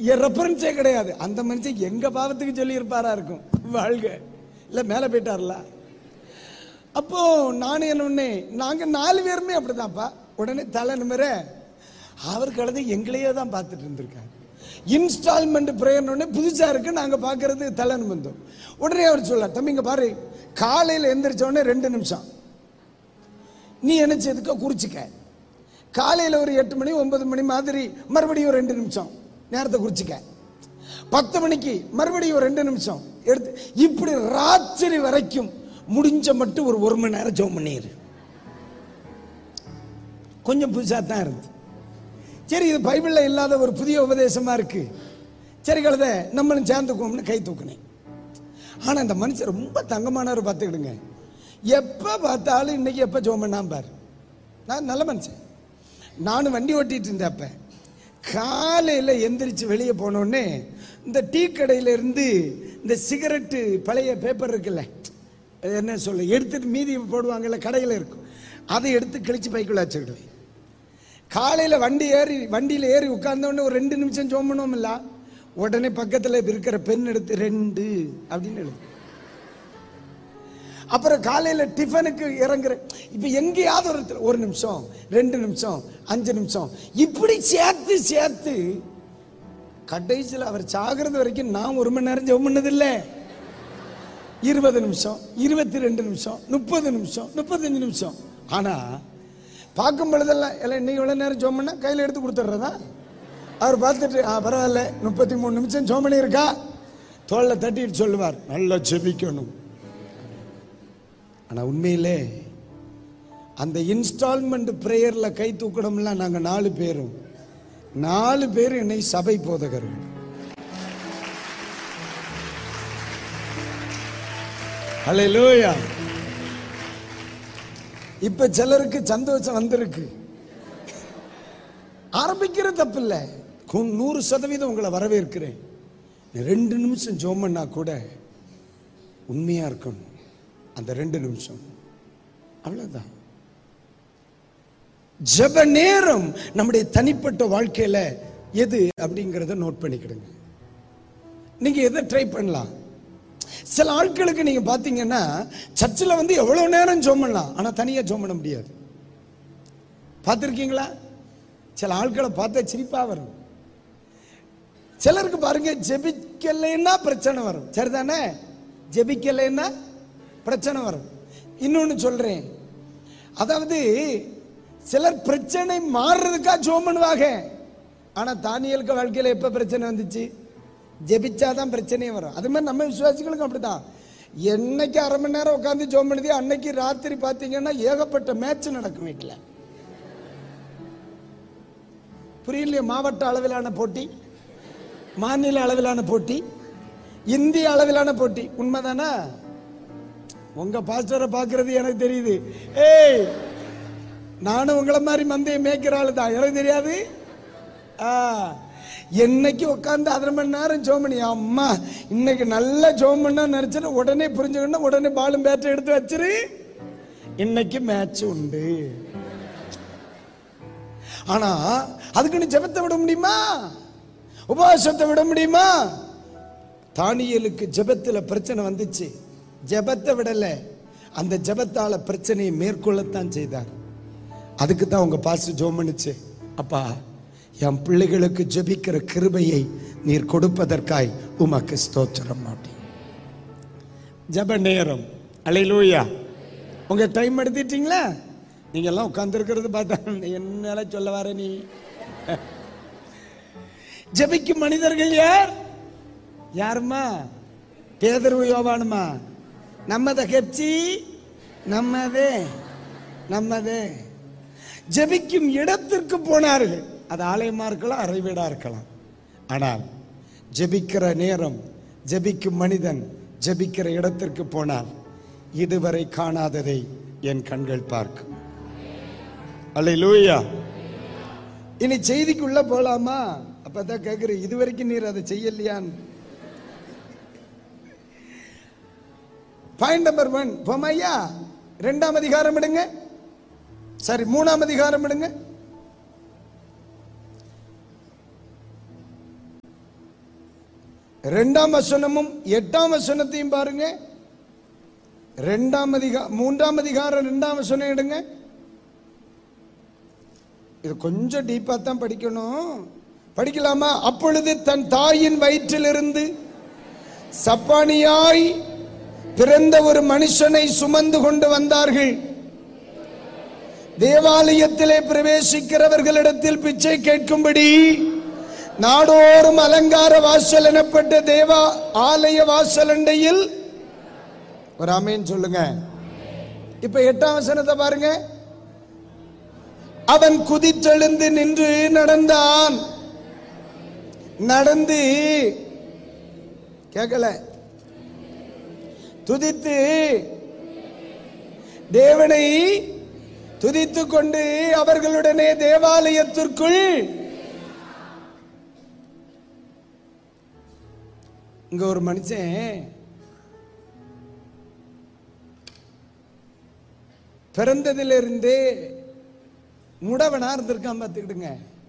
ரெஃபரன்ஸே கிடையாது அந்த மனுஷன் எங்க பாவத்துக்கு சொல்லி இருப்பாரா இருக்கும் வாழ்க இல்ல மேல போயிட்டார்ல அப்போ நானும் என்ன ஒண்ணு நாங்க நாலு பேருமே அப்படிதான்ப்பா உடனே தலை நிமிர அவர் கலந்து எங்களையே தான் பார்த்துட்டு இருந்திருக்காரு இன்ஸ்டால்மெண்ட் பிரேயர் உடனே புதுசா இருக்கு நாங்க பார்க்கறது தலை நிமிந்தோம் உடனே அவர் சொல்ல தம்பி இங்க பாரு காலையில எந்திரிச்ச உடனே ரெண்டு நிமிஷம் நீ என்ன செய்துக்க குறிச்சிக்க காலையில ஒரு எட்டு மணி ஒன்பது மணி மாதிரி மறுபடியும் ஒரு ரெண்டு நிமிஷம் நேரத்தை குறிச்சிக்க பத்து மணிக்கு மறுபடியும் ஒரு ரெண்டு நிமிஷம் எடுத்து இப்படி ராத்திரி வரைக்கும் முடிஞ்ச மட்டும் ஒரு ஒரு மணி நேரம் ஜெபம் பண்ணிடு கொஞ்சம் புதுசா தான் இருந்து சரி இது பைபிள்ல இல்லாத ஒரு புதிய உபதேசமா இருக்கு சரி கழுத நம்மளும் சேர்ந்துக்குவோம்னு கை தூக்குனேன் ஆனா இந்த மனுஷன் ரொம்ப தங்கமானவர் பார்த்துக்கிடுங்க எப்ப பார்த்தாலும் இன்னைக்கு எப்ப ஜோம் பண்ணாம பாரு நான் நல்ல மனுஷன் நானும் வண்டி ஓட்டிட்டு இருந்தேன் அப்ப காலையில எந்திரிச்சு வெளியே போனோடனே இந்த டீ கடையில இருந்து இந்த சிகரெட்டு பழைய பேப்பர் இருக்குல்ல அது என்ன சொல்ல எடுத்துட்டு மீதி போடுவாங்கல்ல கடையில் இருக்கும் அதை எடுத்து கிழிச்சு பைக்குள்ள வச்சுக்கிடுவேன் காலையில வண்டி ஏறி வண்டியில ஏறி உட்கார்ந்த உடனே ஒரு ரெண்டு நிமிஷம் ஜோம் பண்ணுவோம்ல உடனே பக்கத்துல இருக்கிற பெண் எடுத்து ரெண்டு அப்படின்னு எழுது அப்புறம் காலையில டிஃபனுக்கு இறங்குற இப்ப எங்கேயாவது ஒரு இடத்துல ஒரு நிமிஷம் ரெண்டு நிமிஷம் அஞ்சு நிமிஷம் இப்படி சேர்த்து சேர்த்து கடைசியில் அவர் சாகிறது வரைக்கும் நான் ஒரு மணி நேரம் ஜெபம் பண்ணதில்லை இருபது நிமிஷம் இருபத்தி ரெண்டு நிமிஷம் முப்பது நிமிஷம் முப்பத்தஞ்சு நிமிஷம் ஆனா பார்க்கும் பொழுதெல்லாம் எல்லாம் இன்னைக்கு எவ்வளவு நேரம் ஜோம் பண்ணா கையில் எடுத்து கொடுத்துட்றதா அவர் பார்த்துட்டு ஆ பரவாயில்ல முப்பத்தி மூணு நிமிஷம் ஜோம் பண்ணியிருக்கா தோல்ல தட்டிட்டு சொல்லுவார் நல்லா ஜெபிக்கணும் ஆனா உண்மையிலே அந்த இன்ஸ்டால்மெண்ட் பிரேயர்ல கை தூக்கணும்ல நாங்க நாலு பேரும் நாலு பேர் என்னை சபை போதகர்கள் ஹalleluya இப்ப சிலருக்கு சந்தோஷம் வந்திருக்கு ஆரம்பிக்கிற தப்பு இல்ல நூறு சதவீதம் உங்களை வரவேற்கிறேன் ரெண்டு நிமிஷம் ஜோம் பண்ணா கூட உண்மையா இருக்கணும் அந்த ரெண்டு நிமிஷம் அவ்வளவுதான் ஜெப நேரம் நம்முடைய தனிப்பட்ட வாழ்க்கையில எது அப்படிங்கறத நோட் பண்ணிக்கிடுங்க நீங்க எதை ட்ரை பண்ணலாம் சில ஆட்களுக்கு நீங்க பாத்தீங்கன்னா சர்ச்சில் வந்து எவ்வளவு நேரம் ஜோம் பண்ணலாம் ஆனா தனியா ஜோம் பண்ண முடியாது பார்த்துருக்கீங்களா சில ஆட்களை பார்த்தா சிரிப்பா வரும் சிலருக்கு பாருங்க ஜெபிக்கலைன்னா பிரச்சனை வரும் சரிதானே ஜெபிக்கலைன்னா பிரச்சனை வரும் இன்னொன்னு சொல்றேன் அதாவது சிலர் பிரச்சனை மாறுறதுக்கா ஜோம் பண்ணுவாங்க ஆனா தானியலுக்கு வாழ்க்கையில எப்ப பிரச்சனை வந்துச்சு ஜெபிச்சாதான் பிரச்சனையே வரும் அது மாதிரி நம்ம விசுவாசிகளுக்கும் அப்படிதான் என்னைக்கு அரை மணி நேரம் உட்காந்து ஜோம் பண்ணுது அன்னைக்கு ராத்திரி பார்த்தீங்கன்னா ஏகப்பட்ட மேட்ச் நடக்கும் வீட்டில் புரியலையே மாவட்ட அளவிலான போட்டி மாநில அளவிலான போட்டி இந்திய அளவிலான போட்டி உண்மைதானா உங்க பாஸ்டரை பார்க்கிறது எனக்கு தெரியுது ஏய் நானும் உங்களை மாதிரி மந்தையை மேய்க்கிற ஆளு தான் எனக்கு தெரியாது ஆ, என்னைக்கு உட்காந்து அரை மணி நேரம் ஜோம் பண்ணி அம்மா இன்னைக்கு நல்லா ஜோம் பண்ணா நினைச்சேன்னு உடனே புரிஞ்சுக்கணும் உடனே பாலும் பேட்டை எடுத்து வச்சிரு இன்னைக்கு மேட்ச் உண்டு ஆனா அதுக்குன்னு ஜெபத்தை விட முடியுமா உபவாசத்தை விட முடியுமா தானியலுக்கு ஜெபத்துல பிரச்சனை வந்துச்சு ஜெபத்தை விடல அந்த ஜெபத்தால பிரச்சனையை மேற்கொள்ளத்தான் செய்தார் அதுக்கு தான் உங்க பாசு ஜோம் பண்ணுச்சு அப்பா என் பிள்ளைகளுக்கு ஜெபிக்கிற கிருபையை நீர் கொடுப்பதற்காய் உமக்கு ஸ்தோத்திரம் மாட்டேன் ஜெப நேரம் அலையிலூயா உங்க டைம் எடுத்துட்டீங்களா நீங்க எல்லாம் உட்கார்ந்து பார்த்தா என்னால சொல்ல வர நீ ஜெபிக்கும் மனிதர்கள் யார் யாருமா பேதர்வு யோவானுமா நம்மத கெப்சி நம்மதே நம்மதே ஜெபிக்கும் இடத்திற்கு போனார்கள் அது ஆலயமா இருக்கலாம் அறை வீடா இருக்கலாம் ஆனால் ஜெபிக்கிற நேரம் ஜெபிக்கும் மனிதன் ஜெபிக்கிற இடத்திற்கு போனால் இதுவரை காணாததை என் கண்கள் பார்க்கும் அல்லேலூயா இனி செய்திக்குள்ள போலாமா அப்பதான் கேக்குறேன் இதுவரைக்கும் நீர் அதை செய்யலையான்னு பாயிண்ட் நம்பர் ஒன் போமையா ரெண்டாம் அதிகாரம் எடுங்க சரி மூணாம் அதிகாரம் எடுங்க ரெண்டாம் வசனமும் எட்டாம் வசனத்தையும் பாருங்க ரெண்டாம் அதிகா மூன்றாம் அதிகாரம் ரெண்டாம் வசனம் எடுங்க இது கொஞ்சம் டீப்பா தான் படிக்கணும் படிக்கலாமா அப்பொழுது தன் தாயின் வயிற்றிலிருந்து சப்பானியாய் பிறந்த ஒரு மனுஷனை சுமந்து கொண்டு வந்தார்கள் தேவாலயத்திலே பிரவேசிக்கிறவர்களிடத்தில் பிச்சை கேட்கும்படி நாடோறும் அலங்கார வாசல் எனப்பட்ட தேவா ஆலய வாசலண்டையில் ஒரு ஆமீன் சொல்லுங்க இப்ப எட்டாம் வசனத்தை பாருங்க அவன் குதித்தெழுந்து நின்று நடந்தான் நடந்து கேட்கல துதித்து தேவனை துதித்துக் கொண்டு அவர்களுடனே தேவாலயத்திற்குள் இங்க ஒரு மனுஷன் பிறந்ததிலிருந்தே முடவனா இருந்திருக்கான் பார்த்துக்கிடுங்க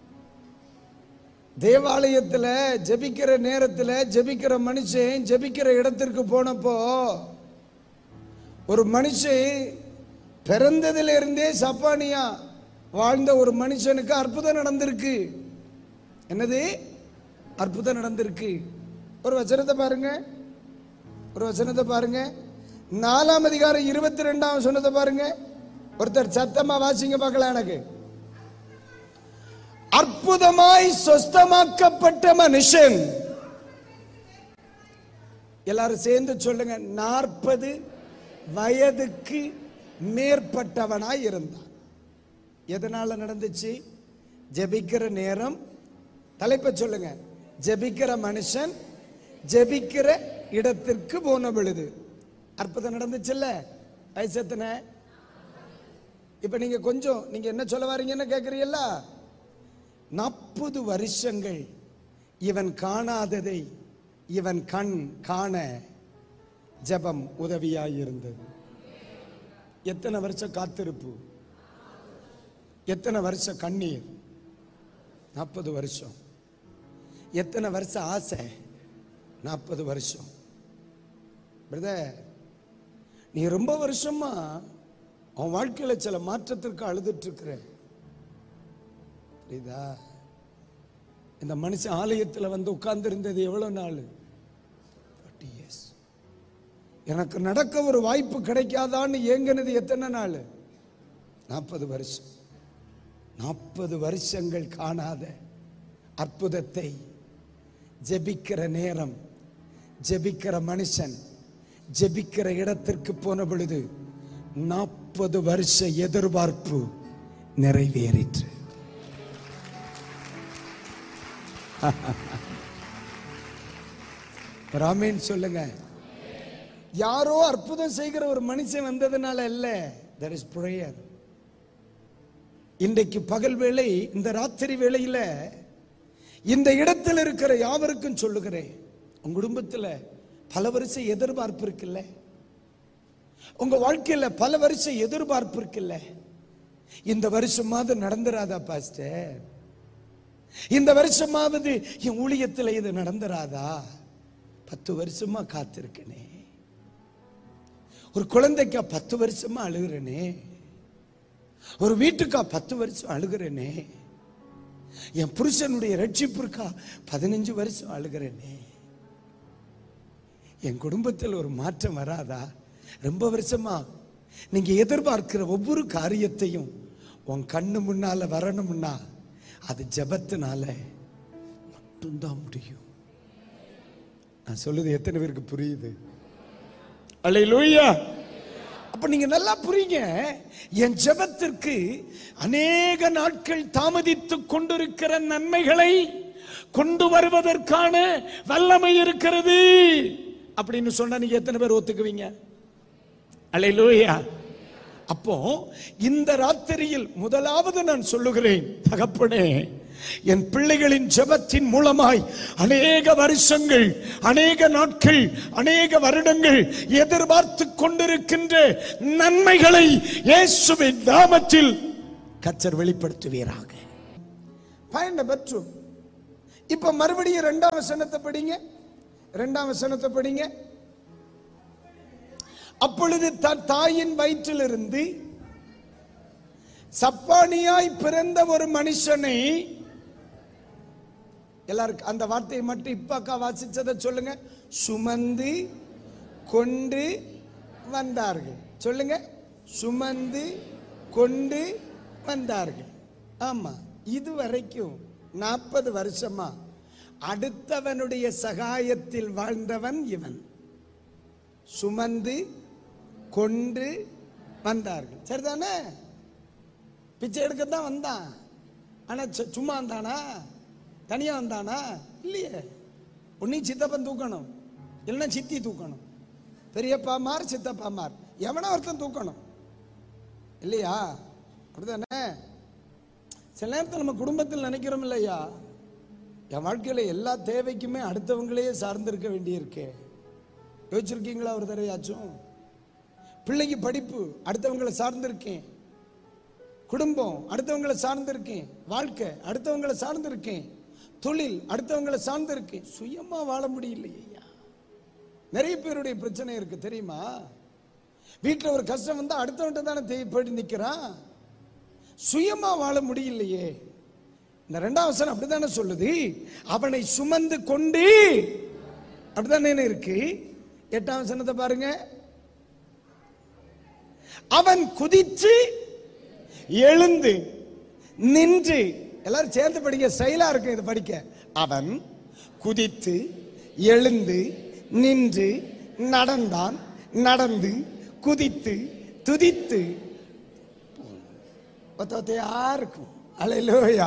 தேவாலயத்துல ஜெபிக்கிற நேரத்துல ஜெபிக்கிற மனுஷன் ஜெபிக்கிற இடத்திற்கு போனப்போ ஒரு மனுஷன் பிறந்ததிலிருந்தே சப்பானியா வாழ்ந்த ஒரு மனுஷனுக்கு அற்புதம் நடந்திருக்கு என்னது அற்புதம் நடந்திருக்கு ஒரு வசனத்தை பாருங்க ஒரு வசனத்தை பாருங்க நாலாம் அதிகாரம் இருபத்தி ரெண்டாம் வசனத்தை பாருங்க ஒருத்தர் சத்தமா வாசிங்க பார்க்கலாம் எனக்கு அற்புதமாய் சொஸ்தமாக்கப்பட்ட மனுஷன் எல்லாரும் சேர்ந்து சொல்லுங்க நாற்பது வயதுக்கு மேற்பட்டவனாய் இருந்தான் எதனால நடந்துச்சு ஜெபிக்கிற நேரம் தலைப்பை சொல்லுங்க ஜெபிக்கிற மனுஷன் ஜெபிக்கிற இடத்திற்கு போன பொழுது அற்புதம் நடந்துச்சுல்ல வயசு எத்தனை இப்ப நீங்க கொஞ்சம் நீங்க என்ன சொல்ல வாரீங்கன்னு கேக்குறீங்களா நாற்பது வருஷங்கள் இவன் காணாததை இவன் கண் காண ஜெபம் உதவியாயிருந்தது எத்தனை வருஷம் காத்திருப்பு எத்தனை வருஷம் கண்ணீர் நாற்பது வருஷம் எத்தனை வருஷம் ஆசை நாற்பது வருஷம் பிரதர் நீ ரொம்ப வருஷமா அவன் வாழ்க்கையில சில மாற்றத்திற்கு அழுதுட்டு இருக்கிற புரியுதா இந்த மனுஷன் ஆலயத்தில் வந்து உட்கார்ந்து இருந்தது எவ்வளவு நாள் 40 years. எனக்கு நடக்க ஒரு வாய்ப்பு கிடைக்காதான்னு ஏங்கினது எத்தனை நாள் நாற்பது வருஷம் நாற்பது வருஷங்கள் காணாத அற்புதத்தை ஜெபிக்கிற நேரம் ஜெபிக்கிற மனுஷன் ஜெபிக்கிற இடத்திற்கு போன பொழுது நாற்பது வருஷ எதிர்பார்ப்பு நிறைவேறிற்று ராமேன் சொல்லுங்க யாரோ அற்புதம் செய்கிற ஒரு மனுஷன் வந்ததுனால இல்ல தட் இஸ் prayer இன்றைக்கு பகல் வேளை இந்த ராத்திரி வேளையில இந்த இடத்தில் இருக்கிற யாவருக்கும் சொல்லுகிறேன் உங்க குடும்பத்துல பல வருஷம் எதிர்பார்ப்பு இருக்குல்ல உங்க வாழ்க்கையில பல வருஷம் எதிர்பார்ப்பு இருக்குல்ல இந்த வருஷமாவது நடந்துராதா பாஸ்டர் இந்த வருஷமாவது என் ஊழியத்தில் இது நடந்துராதா பத்து வருஷமா காத்திருக்கனே ஒரு குழந்தைக்கா பத்து வருஷமா அழுகிறனே ஒரு வீட்டுக்கா பத்து வருஷம் அழுகிறேனே என் புருஷனுடைய ரட்சிப்பிற்கா பதினஞ்சு வருஷம் அழுகிறேனே என் குடும்பத்தில் ஒரு மாற்றம் வராதா ரொம்ப வருஷமா நீங்க எதிர்பார்க்கிற ஒவ்வொரு காரியத்தையும் உன் கண்ணு முன்னால வரணும்னா அது ஜெபத்தினால மட்டும்தான் முடியும் நான் சொல்லுது எத்தனை பேருக்கு புரியுது அல்லேலூயா அப்ப நீங்க நல்லா புரியுங்க என் ஜெபத்திற்கு அநேக நாட்கள் தாமதித்துக் கொண்டிருக்கிற நன்மைகளை கொண்டு வருவதற்கான வல்லமை இருக்கிறது அப்படின்னு சொன்னா நீங்க எத்தனை பேர் ஒத்துக்குவீங்க அல்லேலூயா அப்போ இந்த ராத்திரியில் முதலாவது நான் சொல்லுகிறேன் தகப்பனே என் பிள்ளைகளின் ஜெபத்தின் மூலமாய் அநேக வருஷங்கள் அநேக நாட்கள் அநேக வருடங்கள் எதிர்பார்த்து கொண்டிருக்கின்ற நன்மைகளை இயேசுவின் நாமத்தில் கச்சர் வெளிப்படுத்துவீராக பயண பெற்று இப்ப மறுபடியும் இரண்டாம் வசனத்தை படிங்க இரண்டாம் வசனத்தை படிங்க அப்பொழுது தன் தாயின் வயிற்றிலிருந்து சப்பானியாய் பிறந்த ஒரு மனுஷனை எல்லாருக்கும் அந்த வார்த்தையை மட்டும் இப்ப அக்கா வாசிச்சதை சொல்லுங்க சுமந்து கொண்டு வந்தார்கள் சொல்லுங்க சுமந்து கொண்டு வந்தார்கள் ஆமா இது வரைக்கும் நாற்பது வருஷமா அடுத்தவனுடைய சகாயத்தில் வாழ்ந்தவன் இவன் சுமந்து கொண்டு வந்தார்கள் சரிதானே பிச்சை எடுக்க தான் வந்தான் ஆனா சு- சும்மா வந்தானா தனியா வந்தானா இல்லையே ஒன்னையும் சித்தப்பன் தூக்கணும் இல்லைன்னா சித்தி தூக்கணும் பெரியப்பா மார் சித்தப்பா மார் எவனோ ஒருத்தன் தூக்கணும் இல்லையா அப்படிதானே சில நேரத்தில் நம்ம குடும்பத்தில் நினைக்கிறோம் இல்லையா என் வாழ்க்கையில எல்லா தேவைக்குமே அடுத்தவங்களையே சார்ந்திருக்க வேண்டியிருக்கே யோசிச்சிருக்கீங்களா ஒரு தடவையாச்சும் பிள்ளைக்கு படிப்பு அடுத்தவங்களை சார்ந்திருக்கேன் குடும்பம் அடுத்தவங்களை சார்ந்திருக்கேன் வாழ்க்கை அடுத்தவங்களை சார்ந்திருக்கேன் தொழில் அடுத்தவங்களை சார்ந்திருக்கேன் சுயமா வாழ முடியலையா நிறைய பேருடைய பிரச்சனை இருக்கு தெரியுமா வீட்டில் ஒரு கஷ்டம் வந்தா அடுத்தவன்ட்ட தானே தேவைப்படி நிக்கிறான் சுயமா வாழ முடியலையே இந்த ரெண்டாம் வசனம் அப்படித்தானே சொல்லுது அவனை சுமந்து கொண்டு அப்படித்தானே இருக்கு எட்டாம் வசனத்தை பாருங்க அவன் குதிச்சு எழுந்து நின்று எல்லாரும் சேர்ந்து படிக்க ஸ்டைலா இருக்கும் இது படிக்க அவன் குதித்து எழுந்து நின்று நடந்தான் நடந்து குதித்து துதித்து ஒத்த ஒத்தையா இருக்கும் அலையிலோயா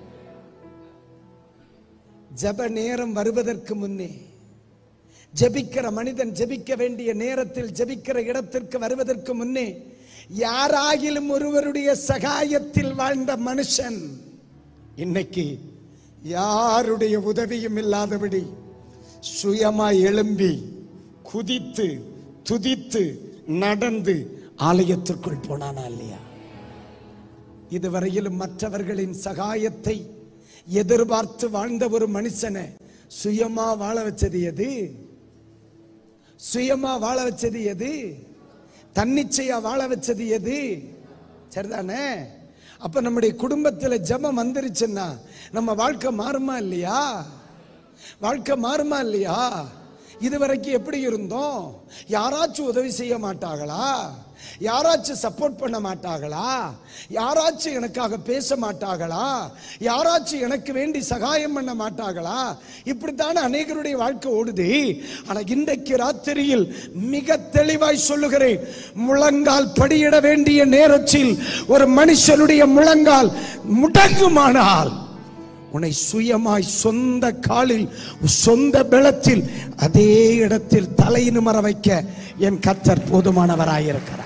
ஜப நேரம் வருவதற்கு முன்னே ஜெபிக்கிற மனிதன் ஜெபிக்க வேண்டிய நேரத்தில் ஜெபிக்கிற இடத்திற்கு வருவதற்கு முன்னே யாராகிலும் ஒருவருடைய சகாயத்தில் வாழ்ந்த மனுஷன் இன்னைக்கு யாருடைய உதவியும் இல்லாதபடி சுயமாய் எழும்பி குதித்து துதித்து நடந்து ஆலயத்திற்குள் போனானா இல்லையா இதுவரையிலும் மற்றவர்களின் சகாயத்தை எதிர்பார்த்து வாழ்ந்த ஒரு மனுஷனை சுயமா வாழ வச்சது எது சுயமா வாழ வச்சது எது தன்னிச்சையா வாழ வச்சது எது சரிதானே அப்ப நம்முடைய குடும்பத்துல ஜெபம் வந்துருச்சுன்னா நம்ம வாழ்க்கை மாறுமா இல்லையா வாழ்க்கை மாறுமா இல்லையா இதுவரைக்கும் எப்படி இருந்தோம் யாராச்சும் உதவி செய்ய மாட்டாங்களா யாராச்சும் சப்போர்ட் பண்ண மாட்டாங்களா யாராச்சும் எனக்காக பேச மாட்டாங்களா யாராச்சும் எனக்கு வேண்டி சகாயம் பண்ண மாட்டாங்களா இப்படித்தானே அநேகருடைய வாழ்க்கை ஓடுது ஆனா இன்றைக்கு ராத்திரியில் மிக தெளிவாய் சொல்லுகிறேன் முழங்கால் படியிட வேண்டிய நேரத்தில் ஒரு மனுஷனுடைய முழங்கால் முடங்குமானால் உன்னை சுயமாய் சொந்த காலில் சொந்த பலத்தில் அதே இடத்தில் தலை நிமர வைக்க என் கத்தர் போதுமானவராயிருக்கிறார்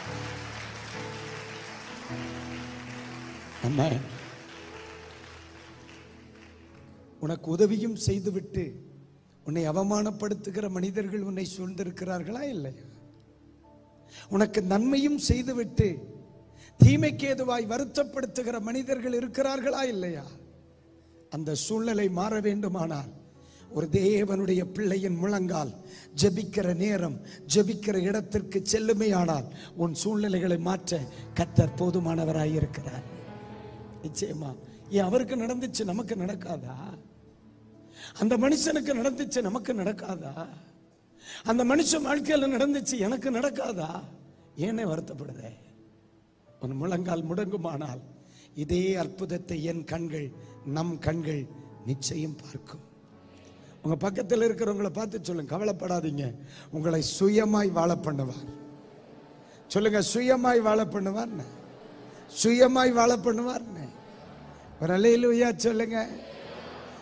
அம்மா உனக்கு உதவியும் செய்துவிட்டு உன்னை அவமானப்படுத்துகிற மனிதர்கள் உன்னை சூழ்ந்திருக்கிறார்களா இல்லையா உனக்கு நன்மையும் செய்துவிட்டு தீமைக்கு ஏதுவாய் வருத்தப்படுத்துகிற மனிதர்கள் இருக்கிறார்களா இல்லையா அந்த சூழ்நிலை மாற வேண்டுமானால் ஒரு தேவனுடைய பிள்ளையின் முழங்கால் ஜெபிக்கிற நேரம் ஜெபிக்கிற இடத்திற்கு செல்லுமையானால் உன் சூழ்நிலைகளை மாற்ற கத்தர் போதுமானவராய் இருக்கிறார் நிச்சயமா ஏன் அவருக்கு நடந்துச்சு நமக்கு நடக்காதா அந்த மனுஷனுக்கு நடந்துச்சு நமக்கு நடக்காதா அந்த மனுஷன் வாழ்க்கையில நடந்துச்சு எனக்கு நடக்காதா ஏனே வருத்தப்படுதே உன் முழங்கால் முடங்குமானால் இதே அற்புதத்தை என் கண்கள் நம் கண்கள் நிச்சயம் பார்க்கும் உங்க பக்கத்தில் இருக்கிறவங்கள பார்த்து சொல்லுங்க கவலைப்படாதீங்க உங்களை சுயமாய் வாழ பண்ணுவார் சொல்லுங்க சுயமாய் வாழ பண்ணுவார் சுயமாய் வாழ பண்ணுவார் ஒரு அலையிலுயா சொல்லுங்க